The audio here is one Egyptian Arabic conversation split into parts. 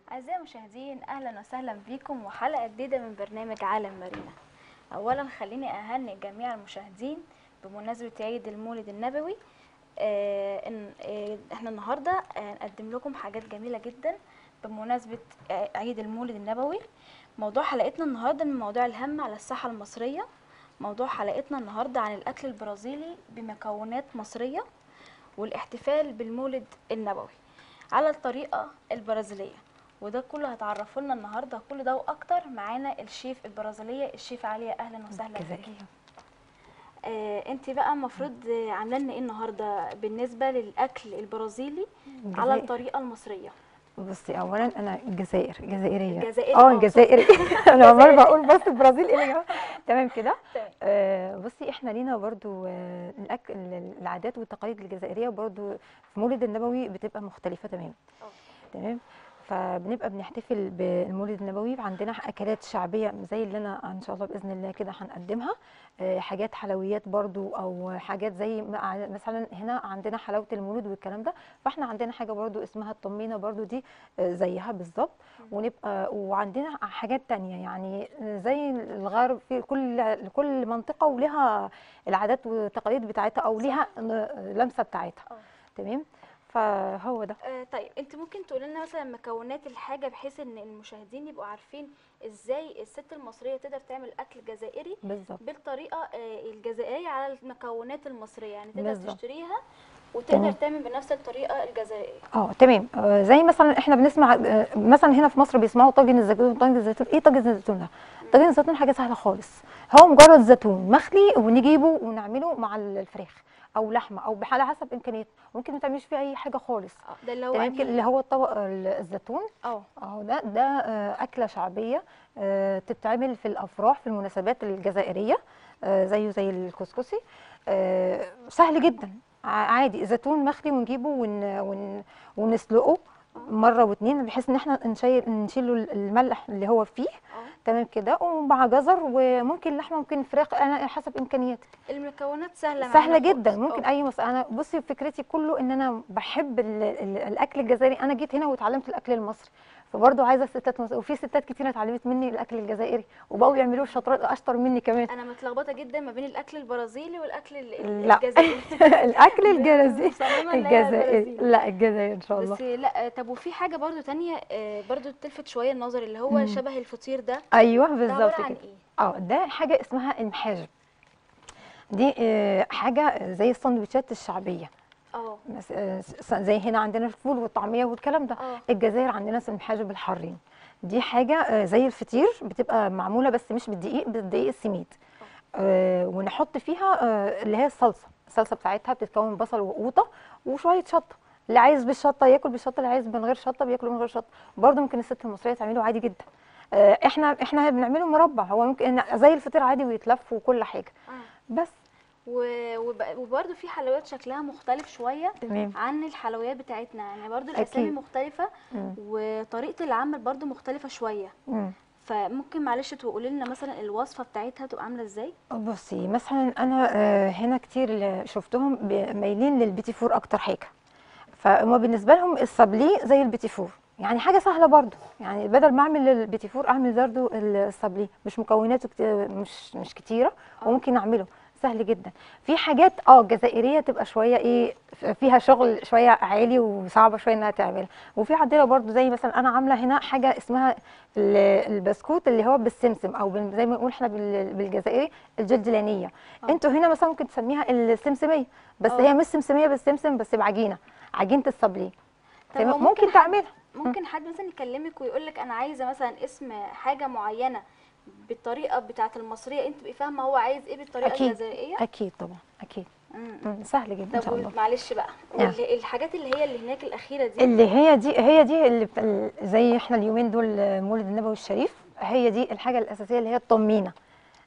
أعزائي المشاهدين أهلا وسهلا بكم وحلقة جديدة من برنامج عالم مارينا أولا خليني أهنئ جميع المشاهدين بمناسبة عيد المولد النبوي آه إن آه إحنا النهاردة آه نقدم لكم حاجات جميلة جدا بمناسبة آه عيد المولد النبوي موضوع حلقتنا النهاردة من موضوع الهم على الصحة المصرية موضوع حلقتنا النهاردة عن الأكل البرازيلي بمكونات مصرية والاحتفال بالمولد النبوي على الطريقة البرازيلية وده كله هتعرفوا لنا النهارده كل ده واكتر معانا الشيف البرازيليه الشيف عليا اهلا وسهلا بيكي آه انت بقى المفروض آه، عامله لنا ايه النهارده بالنسبه للاكل البرازيلي على الجزائر. الطريقه المصريه بصي اولا انا الجزائر جزائريه جزائري، اه آه. الجزائري انا عمال بقول بس البرازيل ايه يا جماعة؟ تمام كده تمام. آه بصي احنا لينا برضو آه الأك... العادات والتقاليد الجزائريه برضو في مولد النبوي بتبقى مختلفه تمام آه. تمام فبنبقى بنحتفل بالمولد النبوي عندنا اكلات شعبيه زي اللي انا ان شاء الله باذن الله كده هنقدمها آه، حاجات حلويات برضو او حاجات زي ما- مثلا هنا عندنا حلاوه المولد والكلام ده فاحنا عندنا حاجه برضو اسمها الطمينه برضو دي آه، زيها بالظبط ونبقى وعندنا حاجات تانية يعني زي الغرب في كل كل منطقه ولها العادات والتقاليد بتاعتها او ليها ن- لمسه بتاعتها آه. تمام فهو ده آه طيب انت ممكن تقول لنا مثلا مكونات الحاجه بحيث ان المشاهدين يبقوا عارفين ازاي الست المصريه تقدر تعمل اكل جزائري بالظبط بالطريقه آه، الجزائريه على المكونات المصريه يعني تقدر بالظبط. تشتريها وتقدر تمام. تعمل بنفس الطريقه الجزائريه اه تمام آه زي مثلا احنا بنسمع آه مثلا هنا في مصر بيسمعوا طاجن الزيتون طاجن الزيتون ايه طاجن الزيتون ده طاجن الزيتون حاجه سهله خالص هو مجرد زيتون مخلي ونجيبه ونعمله مع الفراخ او لحمه او على حسب امكانيات ممكن ما تعملش فيه اي حاجه خالص اه ده اللي هو تمام كده أنهي- اللي هو الطبق ال- الزيتون اه اهو ده ده آه، اكله شعبيه آه، تتعمل في الافراح في المناسبات الجزائريه آه، زيه زي الكسكسي آه، سهل جدا ع- عادي زيتون مخلي ونجيبه ون ون ونسلقه مره واتنين بحيث ان احنا نشيل نشيله الملح اللي هو فيه اه تمام كده ومع جزر وممكن لحمه ممكن فراخ انا حسب امكانياتك المكونات سهله سهله معانا جدا خالص. ممكن اه. اي مص... انا بصي فكرتي كله ان انا بحب ال... ال... الاكل الجزائري انا جيت هنا واتعلمت الاكل المصري فبرضه عايزه الستات مصر... وفي ستات كتير اتعلمت مني الاكل الجزائري وبقوا يعملوه شطرات اشطر مني كمان انا متلخبطه جدا ما بين الاكل البرازيلي والاكل ال- ال- لا. الجزائري الاكل الجزائري مصممة إن هي الجزائري برازيلي. لا الجزائري ان شاء الله بس لا طب وفي حاجه برضو تانية آه، برضو تلفت شويه النظر اللي هو مم. شبه الفطير ده ايوه ده بالظبط عباره عن كده ايه اه ده حاجه اسمها المحاجب دي آه، حاجه زي السندوتشات الشعبيه اه مس- آه، س- زي هنا عندنا الفول والطعميه والكلام ده اه الجزائر عندنا المحاجب الحارين دي حاجه آه، زي الفطير بتبقى معموله بس مش بالدقيق بالدقيق السميد آه، ونحط فيها آه، اللي هي الصلصه الصلصه بتاعتها بتتكون من بصل وقوطه وشويه شطه اللي عايز بالشطه ياكل بالشطه اللي عايز من غير شطه بياكل من غير شطه برضه ممكن الست المصريه تعمله عادي جدا آه، احنا احنا بنعمله مربع هو ممكن زي الفطير عادي ويتلف وكل حاجه آه. بس و- وب- وبرضو في حلويات شكلها مختلف شويه تمام عن الحلويات بتاعتنا يعني برضو الاسامي أكيد. مختلفه مم. وطريقه العمل برضو مختلفه شويه مم. فممكن معلش تقولي لنا مثلا الوصفه بتاعتها تبقى عامله ازاي بصي مثلا انا آه، هنا كتير اللي شفتهم ب- مايلين للبيتي فور اكتر حاجه فهم بالنسبه لهم الصابليه زي البيتي فور يعني حاجه سهله برضو يعني بدل ما اعمل البيتي فور اعمل برضو الصابليه مش مكوناته كت- مش مش كتيره آه. وممكن اعمله سهل جدا في حاجات اه جزائريه تبقى شويه ايه فيها شغل شويه عالي وصعبه شويه انها تعملها وفي عندنا برضو زي مثلا انا عامله هنا حاجه اسمها ال- البسكوت اللي هو بالسمسم او بال- زي ما نقول احنا بال- بالجزائري الجلجلانيه آه. انتوا هنا مثلا ممكن تسميها السمسميه بس آه. هي مش سمسميه بالسمسم بس بعجينه عجينه الصابليه طب هو تمام؟ ممكن ممكن حد- تعملها ممكن حد مثلا يكلمك ويقول لك انا عايزه مثلا اسم حاجه معينه بالطريقه بتاعه المصريه انت تبقي فاهمه هو عايز ايه بالطريقه أكيد. الجزائريه اكيد طبعا اكيد مم. مم، سهل جدا ان طب شاء الله معلش بقى نعم. واللي- الحاجات اللي هي اللي هناك الاخيره دي اللي هي دي هي دي اللي بت- ال- زي احنا اليومين دول مولد النبوي الشريف هي دي الحاجه الاساسيه اللي هي الطمينه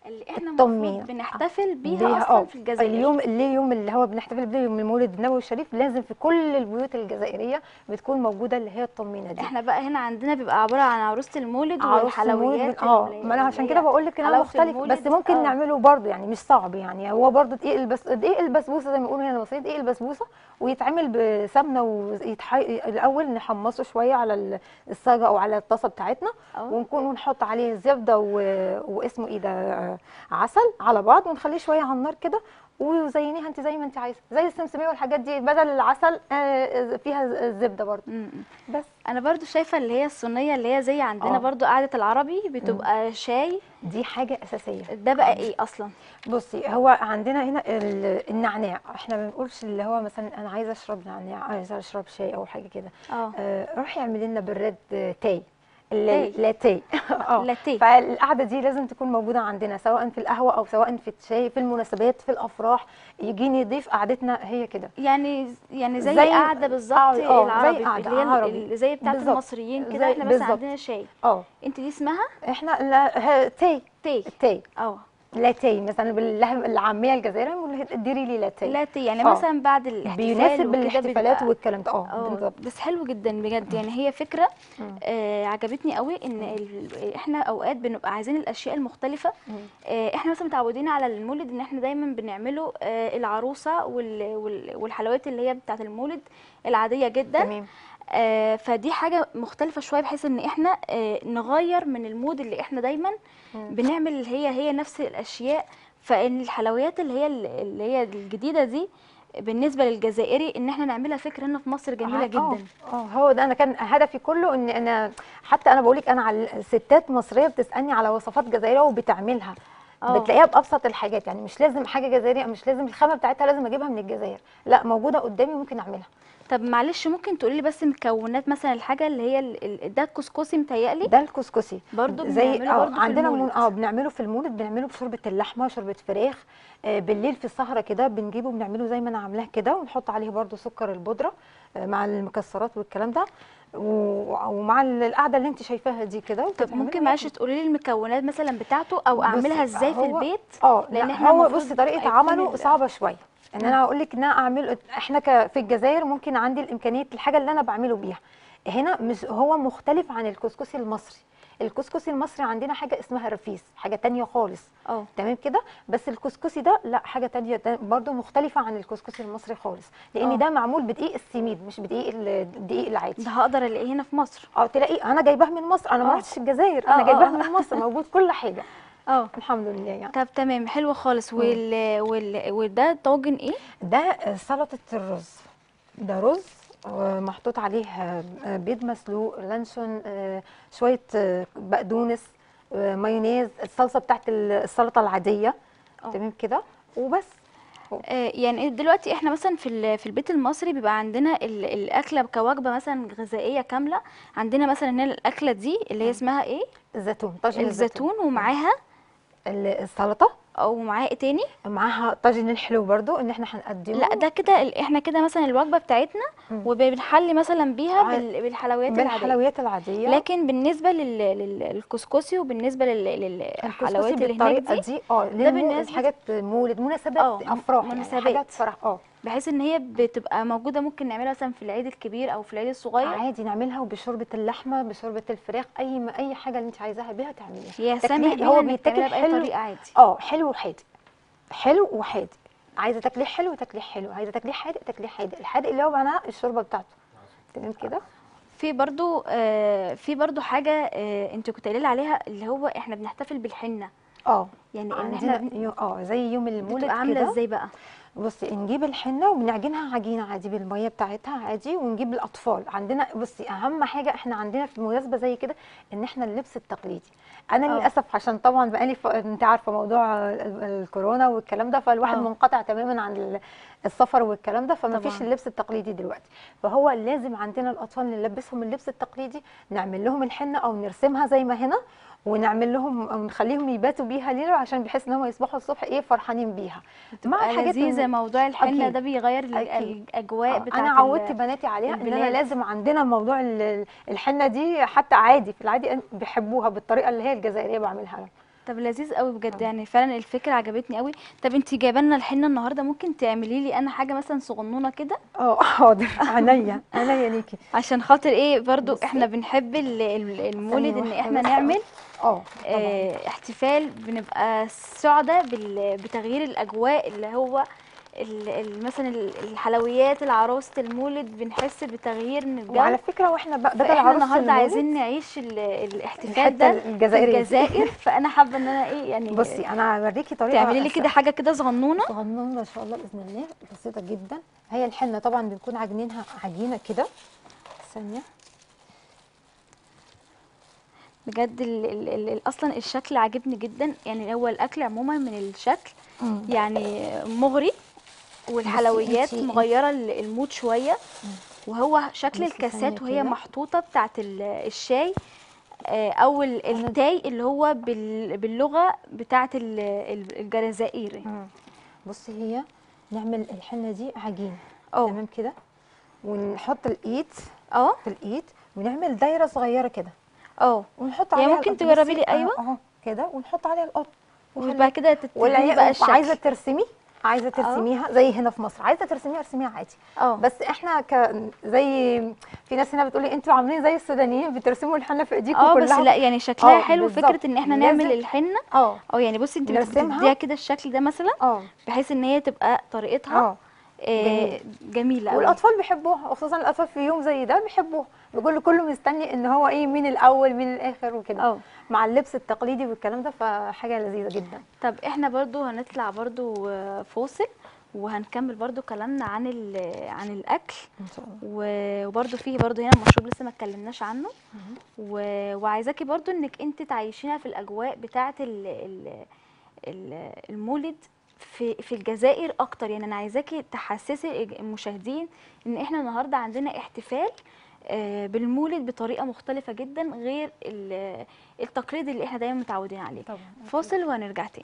اللي احنا الطمينة. المفروض بنحتفل بيها, بيها اصلا اه في الجزائر اليوم اللي يوم اللي هو بنحتفل بيه يوم المولد النبوي الشريف لازم في كل البيوت الجزائريه بتكون موجوده اللي هي الطمينه دي احنا بقى هنا عندنا بيبقى عباره عن عروسه المولد عروسة المولد والحلويات بن- اه اللي- ما انا عشان اللي كده هي بقول لك ان انا حلاوة مختلف المولد. بس ممكن آه. نعمله برضه يعني مش صعب يعني هو برضه دقيق البس دقيق البسبوسه زي ما بيقولوا هنا بسيط دقيق البسبوسه ويتعمل بسمنه ويتح... الاول نحمصه شويه على ال- الصاجه او على الطاسه بتاعتنا اه ونكون ونحط عليه زبده و... واسمه ايه ده آه، عسل على بعض ونخليه شويه على النار كده وزينيها انت زي ما انت عايزه زي السمسميه والحاجات دي بدل العسل آه، فيها الزبده برضه م- م. بس انا برضو شايفه اللي هي الصينيه اللي هي زي عندنا آه. برضو قعده العربي بتبقى شاي دي حاجه اساسيه ده بقى ايه اصلا بصي هو عندنا هنا ال- النعناع احنا ما بنقولش اللي هو مثلا انا عايزه اشرب نعناع عايزه اشرب شاي او حاجه كده اه آه روحي اعملي لنا براد آه، تاي تاي. ال- لاتيه اه لاتيه فالقعده دي لازم تكون موجوده عندنا سواء في القهوه او سواء في الشاي في المناسبات في الافراح يجيني ضيف قعدتنا هي كده يعني يعني زي, زي- قاعده بالظبط آه، آه، زي العربي قعدة اللي هي عربي. اللي زي بتاعه بالظبط. المصريين كده زي- احنا بس بالظبط. عندنا شاي اه انت دي اسمها احنا لا ها- تاي تي تاي اه لاتيه مثلا باللهجه العاميه الجزائريه بنقول اديري لي لاتيه لاتيه يعني آه. مثلا بعد الاحتفال بيناسب وكده الاحتفالات بيبقى- والكلام ده اه اه بالظبط بس حلو جدا بجد يعني هي فكره مم. آه عجبتني قوي ان ال- احنا اوقات بنبقى عايزين الاشياء المختلفه مم. آه احنا مثلا متعودين على المولد ان احنا دايما بنعمله آه العروسه وال وال والحلويات اللي هي بتاعه المولد العاديه جدا تمام آه فدي حاجه مختلفه شويه بحيث ان احنا آه نغير من المود اللي احنا دايما مم. بنعمل اللي هي هي نفس الاشياء فان الحلويات اللي هي اللي هي الجديده دي بالنسبه للجزائري ان احنا نعملها فكره هنا في مصر جميله اه جدا اه هو ده انا كان هدفي كله ان انا حتى انا بقول لك انا على ستات مصريه بتسالني على وصفات جزائريه وبتعملها اه. بتلاقيها بابسط الحاجات يعني مش لازم حاجه جزائريه مش لازم الخامه بتاعتها لازم اجيبها من الجزائر لا موجوده قدامي ممكن اعملها طب معلش ممكن تقولي لي بس مكونات مثلا الحاجه اللي هي ال- ال- ده الكسكسي متهيألي ده الكسكسي برضو زي بنعمله اه برضو في عندنا المولد. من اه بنعمله في المولد بنعمله بشوربه اللحمه شوربه فراخ آه بالليل في السهره كده بنجيبه بنعمله زي ما انا عاملاه كده ونحط عليه برضو سكر البودره آه مع المكسرات والكلام ده و- ومع القعده اللي انت شايفاها دي كده طب وبتتعمل ممكن معلش تقولي لي المكونات مثلا بتاعته او اعملها بصي، ازاي في هو- البيت اه لأن لان إحنا هو المفروض بصي طريقه يكون عمله ال- صعبه شويه ان انا اقول لك ان انا اعمل احنا ك- في الجزائر ممكن عندي الامكانيه الحاجه اللي انا بعمله بيها هنا مش هو مختلف عن الكسكسي المصري الكسكسي المصري عندنا حاجه اسمها رفيس حاجه تانية خالص اه تمام كده بس الكسكسي ده لا حاجه تانية تا- برضو مختلفه عن الكسكسي المصري خالص لان آه. ده معمول بدقيق السميد مش بدقيق ال- الدقيق العادي ده هقدر الاقيه هنا في مصر اه تلاقيه انا جايباه من مصر انا ما آه. رحتش الجزائر آه، انا جايباه آه. من مصر موجود كل حاجه اه الحمد لله يعني طب تمام حلو خالص وال... وال... وده طاجن ايه ده آه، سلطة الرز ده رز آه، محطوط عليه آه، آه، بيض مسلوق لانشون آه، شوية آه، بقدونس آه، مايونيز الصلصة بتاعت ال- السلطة العادية اه. تمام كده وبس آه يعني دلوقتي احنا مثلا في ال- في البيت المصري بيبقى عندنا ال- الاكله كوجبه مثلا غذائيه كامله عندنا مثلا هنا الاكله دي اللي هي اسمها ايه الزيتون طاجن الزيتون ومعاها ال- السلطة او معاه ايه تاني معاها طاجن الحلو برضو ان احنا هنقدمه لا ده كده ال- احنا كده مثلا الوجبه بتاعتنا مم. وبنحلي مثلا بيها ع- بال- بالحلويات العاديه بالحلويات العادية لكن بالنسبه لل- لل- للكسكسي وبالنسبه لل- الكسكسي للحلويات اللي هناك بالطريقة دي دي اه ده للمو- بالنسبة- حاجات مولد مناسبات اه، افراح يعني مناسبات. حاجات فرح اه بحيث ان هي بتبقى موجوده ممكن نعملها مثلا في العيد الكبير او في العيد الصغير عادي نعملها وبشوربه اللحمه بشوربه الفراخ اي ما اي حاجه اللي انت عايزاها بيها تعمليها هي تاكليه- سامح بيها هو انك بيتاكل تعملها باي حلو طريقه عادي اه حلو وحادق حلو وحادق عايزه تاكليه حلو تاكليه حلو عايزه تاكليه حادق تاكليه حادق الحادق اللي هو معناه الشوربه بتاعته تمام كده في برضو آه في برضو حاجه آه انت كنت قايله لي عليها اللي هو احنا بنحتفل بالحنه اه يعني ان احنا عندنا بن- يو- اه زي يوم المولد بتبقى عامله كده ازاي بقى بصي نجيب الحنه وبنعجنها عجينه عادي بالميه بتاعتها عادي ونجيب الاطفال عندنا بصي اهم حاجه احنا عندنا في مناسبه زي كده ان احنا اللبس التقليدي انا اه. للاسف عشان طبعا بقالي ف... انت عارفه موضوع ال- الكورونا والكلام ده فالواحد اه. منقطع تماما عن ال- السفر والكلام ده فما فيش طبعا. اللبس التقليدي دلوقتي فهو لازم عندنا الاطفال نلبسهم اللبس التقليدي نعمل لهم الحنه او نرسمها زي ما هنا ونعمل لهم او نخليهم يباتوا بيها ليله عشان بحيث ان هم يصبحوا الصبح ايه فرحانين بيها بتبقى لذيذه موضوع الحنه أكيد. ده بيغير ال- أكيد. الاجواء آه، بتاعه انا عودت بناتي عليها ان انا البلاد. لازم عندنا موضوع ال- الحنه دي حتى عادي في العادي أن- بيحبوها بالطريقه اللي هي الجزائريه بعملها لهم طب لذيذ قوي بجد يعني فعلا الفكره عجبتني قوي طب انت جايبه لنا الحنه النهارده ممكن تعملي لي انا حاجه مثلا صغنونه كده اه حاضر عينيا عينيا ليكي عشان خاطر ايه برضو بصي. احنا بنحب ال- ال- المولد ان واحدة احنا بس. نعمل اه طبعا آه، احتفال بنبقى سعداء بال- بتغيير الاجواء اللي هو ال- ال- مثلا ال- الحلويات العروسه المولد بنحس بتغيير من الجو وعلى فكره واحنا ب- بدل فاحنا عروسه النهارده المولد، عايزين نعيش ال- الاحتفال الحتة ده في الجزائرية دي. الجزائر فانا حابه ان انا ايه يعني بصي انا هوريكي طريقه تعملي لي أس- كده حاجه كده صغنونه صغنونه ان شاء الله باذن الله بسيطه جدا هي الحنه طبعا بنكون عاجنينها عجينه كده ثانيه بجد ال ال ال ال اصلا الشكل عاجبني جدا يعني هو الاكل عموما من الشكل يعني مغري والحلويات انتي- مغيره ال- المود شويه وهو شكل بصي الكاسات ثانية وهي كده. محطوطه بتاعت ال- الشاي آه، او ال- التاي اللي هو بال- باللغه بتاعت ال- ال- الجزائري مم. بصي هي نعمل الحنه دي عجين اه تمام كده ونحط الايد اه في الايد ونعمل دايره صغيره كده اه ونحط يعني عليها ممكن القطن. تجربي لي بصي، أيوة. اهو كده ونحط عليها القطن وبعد كده تبتدي والعيال بقى الشكل عايزه ترسمي عايزه ترسميها زي هنا في مصر عايزه ترسميها ارسميها عادي اه بس احنا ك زي في ناس هنا بتقولي انتوا عاملين زي السودانيين بترسموا الحنه في ايديكم اه كلها بس لا يعني شكلها اه، حلو بالظبط. فكره ان احنا نعمل لازم- الحنه اه اه يعني بصي انت نرسمها. بتديها كده الشكل ده مثلا اه بحيث ان هي تبقى طريقتها اه آه جميل. جميله قوي والاطفال بيحبوها وخصوصا الاطفال في يوم زي ده بيحبوها بيقول كله مستني ان هو ايه مين الاول مين الاخر وكده اه مع اللبس التقليدي والكلام ده فحاجه لذيذه جدا طب احنا برضو هنطلع برضو آه، فاصل وهنكمل برضو كلامنا عن ال- عن الاكل ان شاء الله و- وبرضو فيه برضو هنا مشروب لسه ما اتكلمناش عنه و- وعايزاكي برضو انك انت تعيشينا في الاجواء بتاعه ال- ال- ال- المولد في في الجزائر اكتر يعني انا عايزاكي تحسسي المشاهدين ان احنا النهارده عندنا احتفال آه، بالمولد بطريقه مختلفه جدا غير ال- التقليد اللي احنا دايما متعودين عليه طبعا فاصل وهنرجع تاني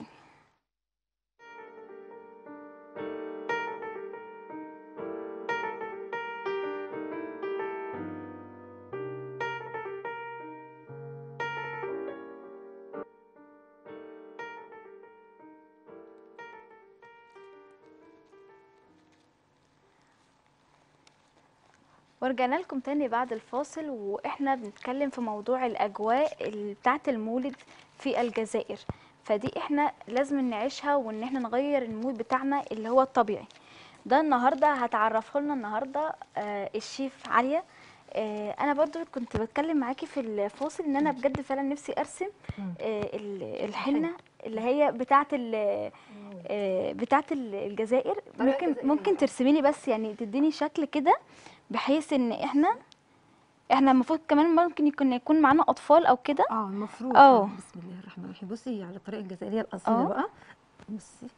ورجعنا لكم تاني بعد الفاصل واحنا بنتكلم في موضوع الاجواء ال- بتاعه المولد في الجزائر فدي احنا لازم نعيشها وان احنا نغير المود بتاعنا اللي هو الطبيعي ده النهارده هتعرفه لنا النهارده آه الشيف عليا آه انا برضو كنت بتكلم معاكي في الفاصل ان انا بجد فعلا نفسي ارسم مم. آه ال- الحنه اللي هي بتاعه ال- آه، بتاعه ال- الجزائر طريقة ممكن جزائرية. ممكن ترسمي لي بس يعني تديني شكل كده بحيث ان احنا احنا المفروض كمان ممكن يكون يكون معانا اطفال او كده اه المفروض اه. بسم الله الرحمن الرحيم بصي على الطريقه الجزائريه الاصيله اه. بقى بصي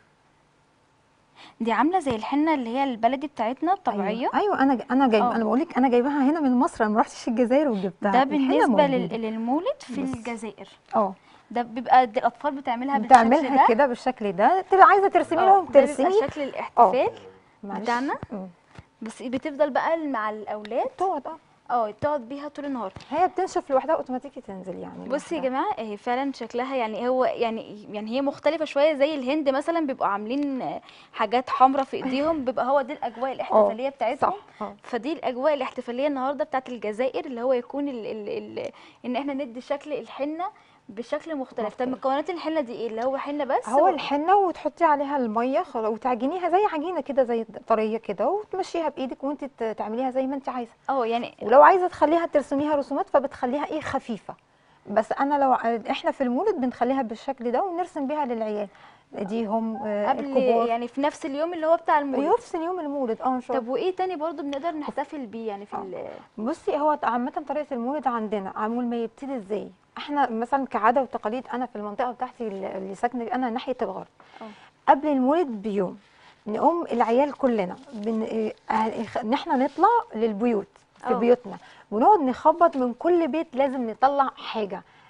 دي عامله زي الحنه اللي هي البلدي بتاعتنا الطبيعيه ايوه, أيوة انا ج- انا جايب اه. انا بقول لك انا جايباها هنا من مصر انا ما رحتش الجزائر وجبتها ده الحنة بالنسبه لل- موجودة. للمولد في بس. الجزائر اه ده بيبقى دي الاطفال بتعملها بالشكل بتعملها ده كده بالشكل ده تبقى عايزه ترسمي اه، لهم ده بيبقى ترسمي شكل الاحتفال معلش. بتاعنا. مم. بس بتفضل بقى مع الاولاد تقعد اه اه تقعد بيها طول النهار هي بتنشف لوحدها اوتوماتيكي تنزل يعني بصي يا لوحدها. جماعه هي فعلا شكلها يعني هو يعني يعني هي مختلفه شويه زي الهند مثلا بيبقوا عاملين آه، حاجات حمراء في ايديهم بيبقى هو دي الاجواء الاحتفاليه بتاعتهم صح اه فدي الاجواء الاحتفاليه النهارده بتاعت الجزائر اللي هو يكون ال ال ال ان احنا ندي شكل الحنه بشكل مختلف طب مختلف. مكونات الحنه دي ايه اللي هو حنه بس هو و- الحنه وتحطي عليها الميه خلاص وتعجنيها زي عجينه كده زي طريه كده وتمشيها بايدك وانت ت- تعمليها زي ما انت عايزه اه يعني ولو عايزه تخليها ترسميها رسومات فبتخليها ايه خفيفه بس انا لو احنا في المولد بنخليها بالشكل ده ونرسم بيها للعيال ايديهم آه، قبل الكبار يعني في نفس اليوم اللي هو بتاع المولد يفصل يوم المولد اه ان شاء الله طب وايه تاني برضو بنقدر نحتفل بيه يعني في اه. ال- بصي هو عامة طريقة المولد عندنا عمول ما يبتدي ازاي احنا مثلا كعادة وتقاليد انا في المنطقة بتاعتي اللي ساكنة انا ناحية الغرب اه. قبل المولد بيوم نقوم العيال كلنا بن... اه، اه، ان احنا نطلع للبيوت في اه. بيوتنا ونقعد نخبط من كل بيت لازم نطلع حاجة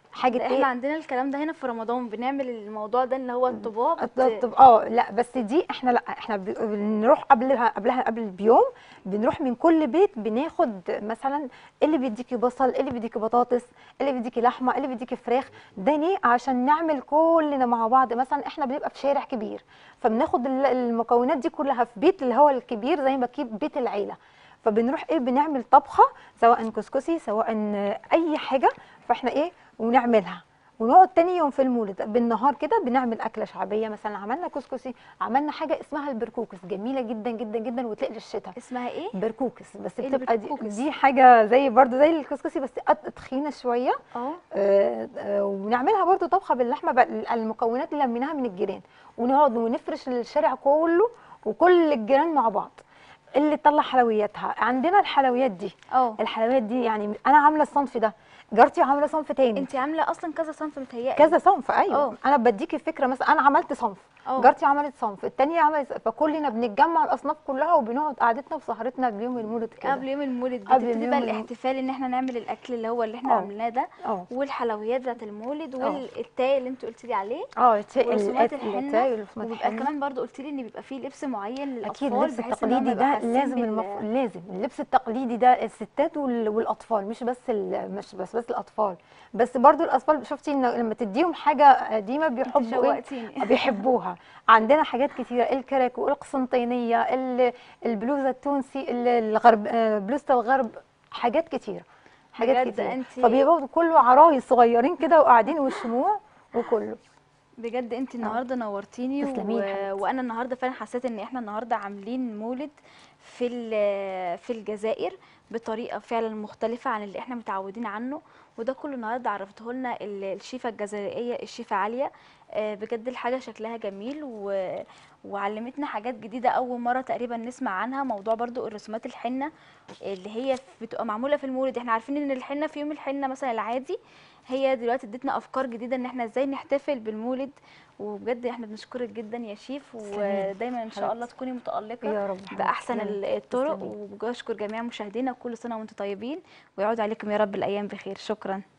حاجه ده ايه احنا عندنا الكلام ده هنا في رمضان بنعمل الموضوع ده اللي هو الطباق بت- طب طب اه لا بس دي احنا لا احنا ب- بنروح قبلها قبلها قبل بيوم بنروح من كل بيت بناخد مثلا اللي بيديكي بصل اللي بيديكي بطاطس اللي بيديكي لحمه اللي بيديكي فراخ ده ليه عشان نعمل كلنا مع بعض مثلا احنا بنبقى في شارع كبير فبناخد ال- المكونات دي كلها في بيت اللي هو الكبير زي ما كيب بيت العيله فبنروح ايه بنعمل طبخه سواء كسكسي سواء اي حاجه فاحنا ايه ونعملها ونقعد تاني يوم في المولد بالنهار كده بنعمل اكله شعبيه مثلا عملنا كسكسي عملنا حاجه اسمها البركوكس جميله جدا جدا جدا وتلاقي للشتاء اسمها ايه بركوكس بس إيه بتبقى دي, البركوكس؟ دي حاجه زي برضو زي الكسكسي بس قد تخينه شويه اه آه، آه، ونعملها برضو طبخه باللحمه بقى المكونات اللي لميناها من الجيران ونقعد ونفرش الشارع كله وكل الجيران مع بعض اللي تطلع حلوياتها عندنا الحلويات دي اه الحلويات دي يعني انا عامله الصنف ده جارتي عامله صنف تاني انت عامله اصلا كذا صنف متهيألي كذا صنف ايوه اه. انا بديكي فكره مثلا انا عملت صنف اه. جارتي عملت صنف التانية عملت فكلنا بنتجمع الاصناف كلها وبنقعد قعدتنا وسهرتنا قبل يوم المولد كده قبل يوم المولد قبل بتبتدي يوم بقى المولد. الاحتفال ان احنا نعمل الاكل اللي هو اللي احنا اه. عملناه ده اه والحلويات بتاعت المولد اه. والتاي اللي انت قلتي لي عليه اه الت- ورسومات الأت- الحنة التاي ورسومات وبيبقى الحنة. كمان برضو قلت لي ان بيبقى فيه لبس معين للاطفال اكيد اللبس بحيث ان هم التقليدي يبقوا ده حاسين لازم بال- المف... لازم اللبس التقليدي ده الستات وال... والاطفال مش بس ال... مش بس بس الاطفال بس برضو الاطفال شفتي ان لما تديهم حاجه قديمه انت بيحبوا ايه شوقتيني بيحبوها عندنا حاجات كتيره الكراكو القسنطينيه ال- البلوزه التونسي ال- الغرب آه، بلوزه الغرب حاجات كتيره حاجات بجد كتيره انت- فبيبقوا كله عرايس صغيرين كده وقاعدين والشموع وكله بجد انت النهارده نورتيني تسلمي يا و... حبيبتي. وانا النهارده فعلا حسيت ان احنا النهارده عاملين مولد في ال- في الجزائر بطريقه فعلا مختلفه عن اللي احنا متعودين عنه وده كله النهارده عرفته لنا ال- الشيفه الجزائريه الشيفه عاليه آه، بجد الحاجه شكلها جميل و... وعلمتنا حاجات جديده اول مره تقريبا نسمع عنها موضوع برضو الرسومات الحنه اللي هي بتبقى معموله في المولد احنا عارفين ان الحنه في يوم الحنه مثلا العادي هي دلوقتي ادتنا افكار جديده ان احنا ازاي نحتفل بالمولد وبجد احنا بنشكرك جدا يا شيف تسلمي. ودايما ان شاء الله حبيبتي. تكوني متالقه يا رب حبيبتي. باحسن تسلمي. ال- الطرق تسلمي. وبشكر جميع مشاهدينا كل سنه وانتم طيبين ويعود عليكم يا رب الايام بخير شكرا